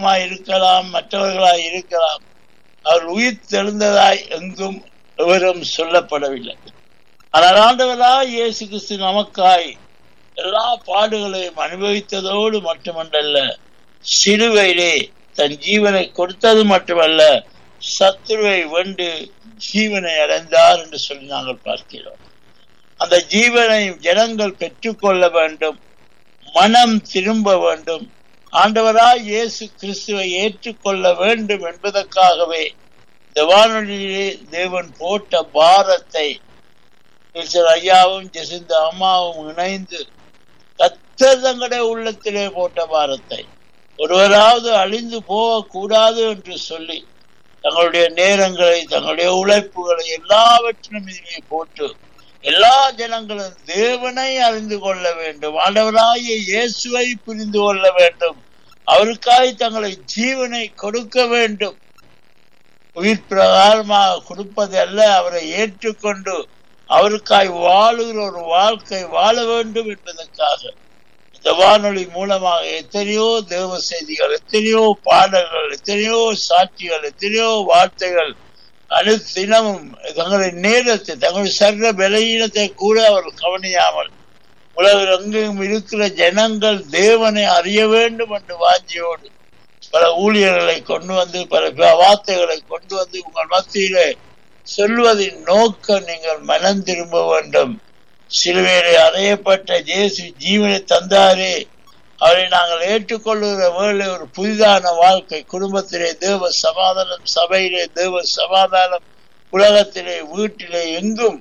இருக்கலாம் மற்றவர்களாய் இருக்கலாம் அவர் உயிர் தெழுந்ததாய் எங்கும் எவரும் சொல்லப்படவில்லை ஆனால் ஆண்டவராய் இயேசு கிறிஸ்து நமக்காய் எல்லா பாடுகளையும் அனுபவித்ததோடு மட்டுமன்றல்ல சிலுவையிலே தன் ஜீவனை கொடுத்தது மட்டுமல்ல சத்துருவை வென்று ஜீவனை அடைந்தார் என்று சொல்லி நாங்கள் பார்க்கிறோம் அந்த ஜீவனை ஜனங்கள் பெற்றுக்கொள்ள வேண்டும் மனம் திரும்ப வேண்டும் ஆண்டவராய் இயேசு கிறிஸ்துவை ஏற்றுக்கொள்ள வேண்டும் என்பதற்காகவே இந்த வானொலியிலே தேவன் போட்ட பாரத்தை ஐயாவும் ஜெசிந்த அம்மாவும் இணைந்து கத்தர் தங்களுடைய உள்ளத்திலே போட்ட பாரத்தை ஒருவராவது அழிந்து போகக்கூடாது என்று சொல்லி தங்களுடைய நேரங்களை தங்களுடைய உழைப்புகளை எல்லாவற்றிலும் இதிலே போட்டு எல்லா ஜனங்களும் தேவனை அறிந்து கொள்ள வேண்டும் ஆண்டவராகிய இயேசுவை புரிந்து கொள்ள வேண்டும் அவருக்காய் தங்களை ஜீவனை கொடுக்க வேண்டும் உயிர் பிரகாரமாக கொடுப்பது அல்ல அவரை ஏற்றுக்கொண்டு அவருக்காய் வாழுகிற ஒரு வாழ்க்கை வாழ வேண்டும் என்பதற்காக இந்த வானொலி மூலமாக எத்தனையோ தேவ செய்திகள் எத்தனையோ பாடல்கள் எத்தனையோ சாட்சிகள் எத்தனையோ வார்த்தைகள் அனுதினமும் தங்களுடைய நேரத்தை தங்களுடைய சர்வ பலகீனத்தை கூட அவர் கவனியாமல் உலகில் எங்கெங்கும் இருக்கிற ஜனங்கள் தேவனை அறிய வேண்டும் என்று வாஞ்சியோடு பல ஊழியர்களை கொண்டு வந்து பல வார்த்தைகளை கொண்டு வந்து உங்கள் மத்தியிலே சொல்வதின் நோக்கம் நீங்கள் மனம் திரும்ப வேண்டும் சிலுவையிலே அறையப்பட்ட ஜேசு ஜீவனை தந்தாரே அவரை நாங்கள் ஏற்றுக்கொள்ளுகிற வேலை ஒரு புதிதான வாழ்க்கை குடும்பத்திலே தேவ சமாதானம் சபையிலே தேவ சமாதானம் உலகத்திலே வீட்டிலே எங்கும்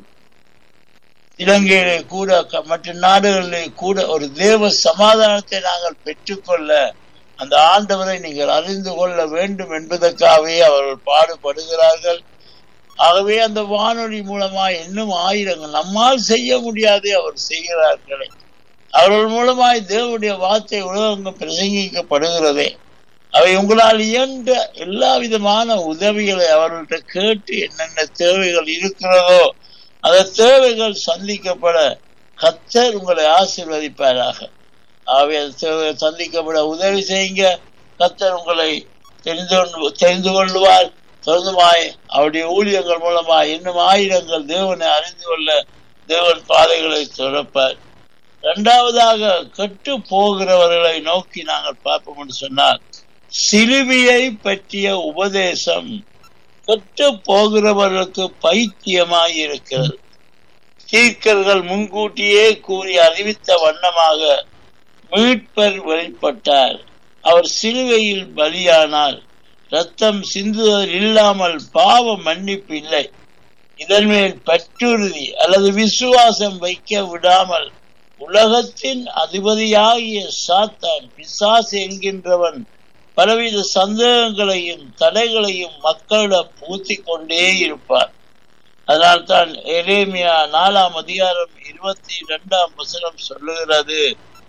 இலங்கையிலே கூட மற்ற நாடுகளிலே கூட ஒரு தேவ சமாதானத்தை நாங்கள் பெற்றுக்கொள்ள அந்த ஆண்டவரை நீங்கள் அறிந்து கொள்ள வேண்டும் என்பதற்காகவே அவர்கள் பாடுபடுகிறார்கள் ஆகவே அந்த வானொலி மூலமா இன்னும் ஆயிரங்கள் நம்மால் செய்ய முடியாதே அவர் செய்கிறார்களே அவர்கள் மூலமாய் தேவனுடைய வார்த்தை உலகங்கும் பிரசங்கிக்கப்படுகிறதே அவை உங்களால் இயன்ற எல்லா விதமான உதவிகளை அவர்கள்ட்ட கேட்டு என்னென்ன தேவைகள் இருக்கிறதோ அந்த தேவைகள் சந்திக்கப்பட கத்தர் உங்களை ஆசீர்வதிப்பாராக ஆகவே அந்த தேவைகள் சந்திக்கப்பட உதவி செய்யுங்க கத்தர் உங்களை தெரிந்து கொண்டு தெரிந்து கொள்வார் தொடர்ந்துமாய் அவருடைய ஊழியங்கள் மூலமாய் இன்னும் ஆயிரங்கள் தேவனை அறிந்து கொள்ள தேவன் பாதைகளை திறப்பார் இரண்டாவதாக கெட்டு போகிறவர்களை நோக்கி நாங்கள் பார்ப்போம் என்று சொன்னால் சிலுவியை பற்றிய உபதேசம் கெட்டு போகிறவர்களுக்கு பைத்தியமாய் இருக்கிறது தீர்க்கர்கள் முன்கூட்டியே கூறி அறிவித்த வண்ணமாக மீட்பர் வெளிப்பட்டார் அவர் சிலுவையில் பலியானார் ரத்தம் சிந்துதல் இல்லாமல் பாவ மன்னிப்பு இல்லை இதன் மேல் பற்றுறுதி அல்லது விசுவாசம் வைக்க விடாமல் உலகத்தின் அதிபதியாகிய சாத்தான் பிசாசு என்கின்றவன் பலவித சந்தேகங்களையும் தடைகளையும் மக்களிடம் பூத்தி கொண்டே இருப்பார் அதனால் தான் எரேமியா நாலாம் அதிகாரம் இருபத்தி இரண்டாம் வசனம் சொல்லுகிறது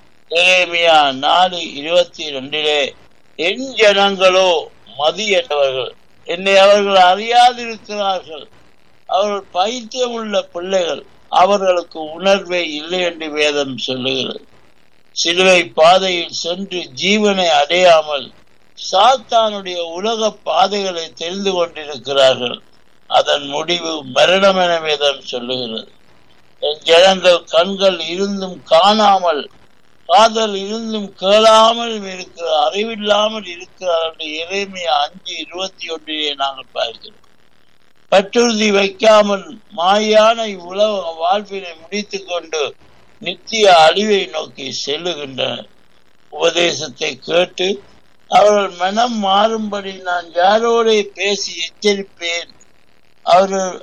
எரேமியா நாலு இருபத்தி ரெண்டிலே என் ஜனங்களோ மதியற்றவர்கள் என்னை அவர்கள் அறியாதிருக்கிறார்கள் அவர்கள் பைத்தியம் உள்ள பிள்ளைகள் அவர்களுக்கு உணர்வே இல்லை என்று வேதம் சொல்லுகிறது சிலுவை பாதையில் சென்று ஜீவனை அடையாமல் சாத்தானுடைய உலக பாதைகளை தெரிந்து கொண்டிருக்கிறார்கள் அதன் முடிவு மரணம் என வேதம் சொல்லுகிறது என் ஜனங்கள் கண்கள் இருந்தும் காணாமல் காதல் இருந்தும் கேளாமல் இருக்கிற அறிவில்லாமல் இருக்கிறார்கள் இறைமையா அஞ்சு இருபத்தி ஒன்றிலே நாங்கள் பார்க்கிறோம் பற்றுறுதி வைக்காமல் மாயான இவ்வுலக வாழ்வினை முடித்துக் கொண்டு நித்திய அழிவை நோக்கி செல்லுகின்றனர் உபதேசத்தை கேட்டு அவர்கள் மனம் மாறும்படி நான் யாரோட பேசி எச்சரிப்பேன் அவர்கள்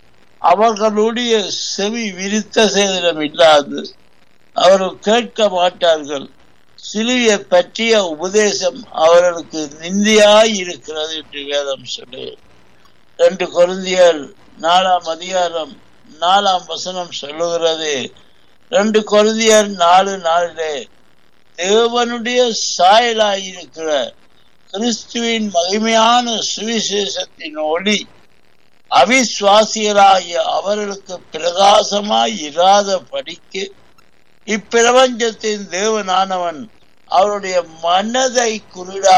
அவர்களுடைய செவி விரித்த சேதனம் இல்லாது அவர்கள் கேட்க மாட்டார்கள் சிலுவையை பற்றிய உபதேசம் அவர்களுக்கு நிந்தியாய் இருக்கிறது என்று வேதம் சொல்லு ரெண்டு குருந்தியர் நாலாம் அதிகாரம் நாலாம் வசனம் சொல்லுகிறது ரெண்டு குருந்தியர் நாலு நாளிலே தேவனுடைய சாயலாயிருக்கிற கிறிஸ்துவின் மகிமையான சுவிசேஷத்தின் ஒளி அவிசுவாசியராகிய அவர்களுக்கு பிரகாசமாய் இராத படிக்கு இப்பிரபஞ்சத்தின் தேவனானவன் அவருடைய மனதை குருடா